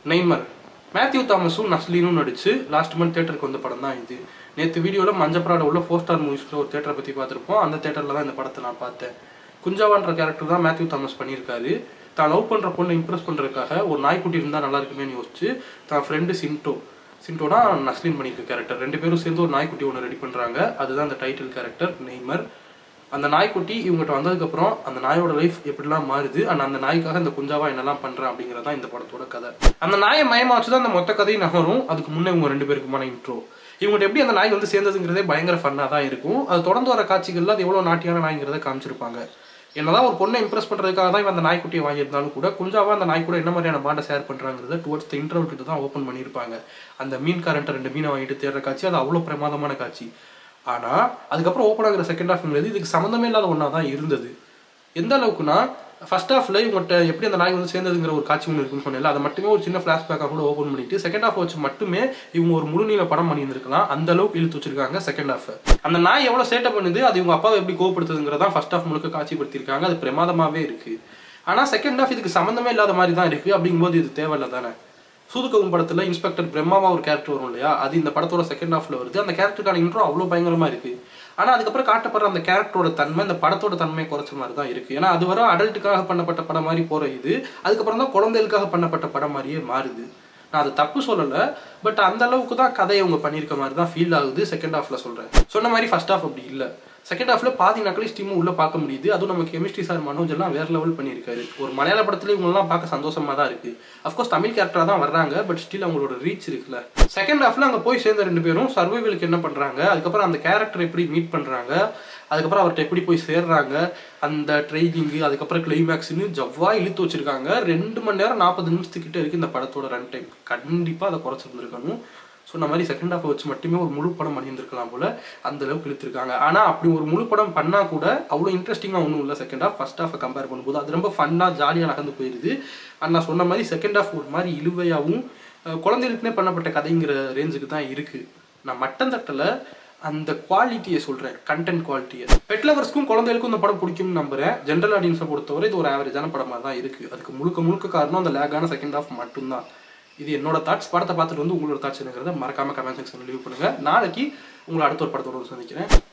Neymar Matthew தாமஸும் நஸ்லீனும் நடிச்சு last month தேட்டருக்கு வந்த படம் தான் இது நேற்று வீடியோவில் மஞ்சப்பராட உள்ள ஃபோர் ஸ்டார் மூவிஸில் ஒரு தேட்டரை பற்றி பார்த்துருப்போம் அந்த தேட்டரில் தான் இந்த படத்தை நான் பார்த்தேன் குஞ்சாவான்ற கேரக்டர் தான் மேத்யூ தாமஸ் பண்ணியிருக்காரு தான் லவ் பண்ணுற பொண்ணை இம்ப்ரெஸ் பண்ணுறதுக்காக ஒரு நாய்க்குட்டி இருந்தால் நல்லா இருக்குமேனு யோசிச்சு தான் ஃப்ரெண்டு சின்டோ சின்டோனா நஸ்லின் பண்ணியிருக்க கேரக்டர் ரெண்டு பேரும் சேர்ந்து ஒரு நாய்க்குட்டி ஒன்று ரெடி பண்ணுறாங்க அதுதான் அந்த டைட்டில் கேரக்டர் நெய்மர் அந்த நாய்க்குட்டி இவங்ககிட்ட வந்ததுக்கப்புறம் அந்த நாயோட லைஃப் எப்படிலாம் மாறுது அண்ட் அந்த நாய்க்காக இந்த குஞ்சாவா என்னெல்லாம் பண்ணுறேன் அப்படிங்கிறது தான் இந்த படத்தோட கதை அந்த நாயை மயமா வச்சு தான் அந்த மொத்த கதையும் நகரும் அதுக்கு முன்னே இவங்க ரெண்டு பேருக்குமான இன்ட்ரோ இவங்ககிட்ட எப்படி அந்த நாய் வந்து சேர்ந்ததுங்கிறதே பயங்கர ஃபன்னாக தான் இருக்கும் அது தொடர்ந்து வர காட்சிகள்ல அது எவ்வளோ நாட்டியான நாய்ங்கிறத காமிச்சிருப்பாங்க என்னதான் ஒரு பொண்ணை இம்ப்ரெஸ் பண்ணுறதுக்காக தான் இவன் அந்த நாய்க்குட்டியை வாங்கியிருந்தாலும் கூட குஞ்சாவா அந்த நாய் கூட என்ன மாதிரியான பாண்டை ஷேர் பண்ணுறாங்கிறத டுவர்ட்ஸ் த இன்டர்வல் கிட்ட தான் ஓப்பன் பண்ணியிருப்பாங்க அந்த மீன் காரண்ட்டை ரெண்டு மீனை வாங்கிட்டு தேடுற காட்சி அது அவ்வளோ பிரமாதமான காட்சி ஆனால் அதுக்கப்புறம் ஓப்பன் ஆகிற செகண்ட் ஹாஃப்ங்கிறது இதுக்கு சம்மந்தமே இல்லாத ஒன்றா தான் இருந்தது எந்த அளவுக்குன்னா ஃபர்ஸ்ட் ஹாஃப்ல இவங்கள்ட்ட எப்படி அந்த நாய் வந்து சேர்ந்ததுங்கிற ஒரு காட்சி ஒன்று இருக்குன்னு சொன்னேன்ல அதை மட்டுமே ஒரு சின்ன ஃப்ளாஷ்பேக்காக கூட ஓப்பன் பண்ணிட்டு செகண்ட் ஹாஃப் வச்சு மட்டுமே இவங்க ஒரு முழுநீள படம் பண்ணியிருந்திருக்கலாம் அந்த அளவுக்கு இழுத்து வச்சிருக்காங்க செகண்ட் ஹாஃப் அந்த நாய் எவ்வளோ சேட்டை பண்ணுது அது இவங்க அப்பாவை எப்படி கோவப்படுத்துதுங்கிறதா ஃபர்ஸ்ட் ஹாஃப் முழுக்க காட்சிப்படுத்தியிருக்காங்க அது பிரமாதமாகவே இருக்கு ஆனால் செகண்ட் ஹாஃப் இதுக்கு சம்மந்தமே இல்லாத மாதிரி தான் இருக்கு அப்படிங்கும்போது இது தேவையில்ல தானே சூதுகவும் படத்துல இன்ஸ்பெக்டர் பிரம்மாவா ஒரு கேரக்டர் வரும் இல்லையா அது இந்த படத்தோட செகண்ட் ஹாஃப்ல வருது அந்த கேரக்டருக்கான இன்ட்ரோ அவ்வளோ பயங்கரமா இருக்கு ஆனா அதுக்கப்புறம் காட்டப்படுற அந்த கேரக்டரோட தன்மை இந்த படத்தோட தன்மை குறைச்ச மாதிரி தான் இருக்கு ஏன்னா அது வர அடல்ட்டுக்காக பண்ணப்பட்ட படம் மாதிரி போற இது அதுக்கப்புறம் தான் குழந்தைகளுக்காக பண்ணப்பட்ட படம் மாதிரியே மாறுது நான் அது தப்பு சொல்லலை பட் அந்த அளவுக்கு தான் கதையை அவங்க பண்ணியிருக்க மாதிரி தான் ஃபீல் ஆகுது செகண்ட் ஹாஃப்ல சொல்றேன் சொன்ன மாதிரி ஃபர்ஸ்ட் ஹாஃப் அப்படி இல்லை செகண்ட் ஹாஃப்ல பாதி நக்கலிஸ் டீமும் உள்ள பார்க்க முடியுது அதுவும் நம்ம கெமிஸ்ட்ரி சார் மனோஜ் எல்லாம் வேற லெவல் பண்ணியிருக்காரு ஒரு மலையாள படத்துல இவங்கெல்லாம் பார்க்க சந்தோஷமா தான் இருக்கு அஃப்கோர்ஸ் தமிழ் கேரக்டரா தான் வர்றாங்க பட் ஸ்டில் அவங்களோட ரீச் இருக்குல்ல செகண்ட் ஹாஃப்ல அங்க போய் சேர்ந்த ரெண்டு பேரும் சர்வைவலுக்கு என்ன பண்றாங்க அதுக்கப்புறம் அந்த கேரக்டர் எப்படி மீட் பண்றாங்க அதுக்கப்புறம் அவர்கிட்ட எப்படி போய் சேர்றாங்க அந்த ட்ரைனிங்கு அதுக்கப்புறம் கிளைமேக்ஸ்னு ஜவ்வா இழுத்து வச்சிருக்காங்க ரெண்டு மணி நேரம் நாற்பது நிமிஷத்துக்கிட்ட இருக்கு இந்த படத்தோட ரன் டைம் கண்டிப்பா அதை குறைச்சிருந்துருக்கணும் சொன்ன மாதிரி செகண்ட் ஹாஃப் வச்சு மட்டுமே ஒரு முழு படம் பண்ணியிருந்திருக்கலாம் போல அந்த அளவுக்கு இழுத்துருக்காங்க ஆனா அப்படி ஒரு முழு படம் பண்ணா கூட அவ்வளோ இன்ட்ரெஸ்டிங்காக ஒன்றும் இல்லை செகண்ட் ஹாஃப் ஃபர்ஸ்ட் ஹாஃபை கம்பேர் பண்ணும்போது அது ரொம்ப ஃபன்னாக ஜாலியாக நகர்ந்து போயிருது அண்ட் நான் சொன்ன மாதிரி செகண்ட் ஹாஃப் ஒரு மாதிரி இழுவையாகவும் அஹ், குழந்தைகளுக்குனே பண்ணப்பட்ட கதைங்கிற ரேஞ்சுக்கு தான் இருக்கு நான் மட்டன் தட்டில் அந்த குவாலிட்டியை சொல்றேன் கண்டென்ட் குவாலிட்டியை பெட் லவர்ஸ்க்கும் குழந்தைகளுக்கும் இந்த படம் பிடிக்கும்னு நம்புறேன் ஜென்ரல் ஆடியன்ஸை பொறுத்தவரை இது ஒரு ஆவரேஜான படமா தான் இருக்கு அதுக்கு முழுக்க முழுக்க காரணம் அந்த லேகான செகண்ட் ஹாஃப் மட்டும்தான் இது என்னோட தாட்ஸ் படத்தை பார்த்துட்டு வந்து உங்களோட தாட்ஸ் என்னங்கிறத மறக்காம கமெண்ட் செக்ஷன் லீவ் பண்ணுங்க நாளைக்கு உங்களை அடுத்த ஒரு படத்தோட வந்து சந்திக்கிறேன்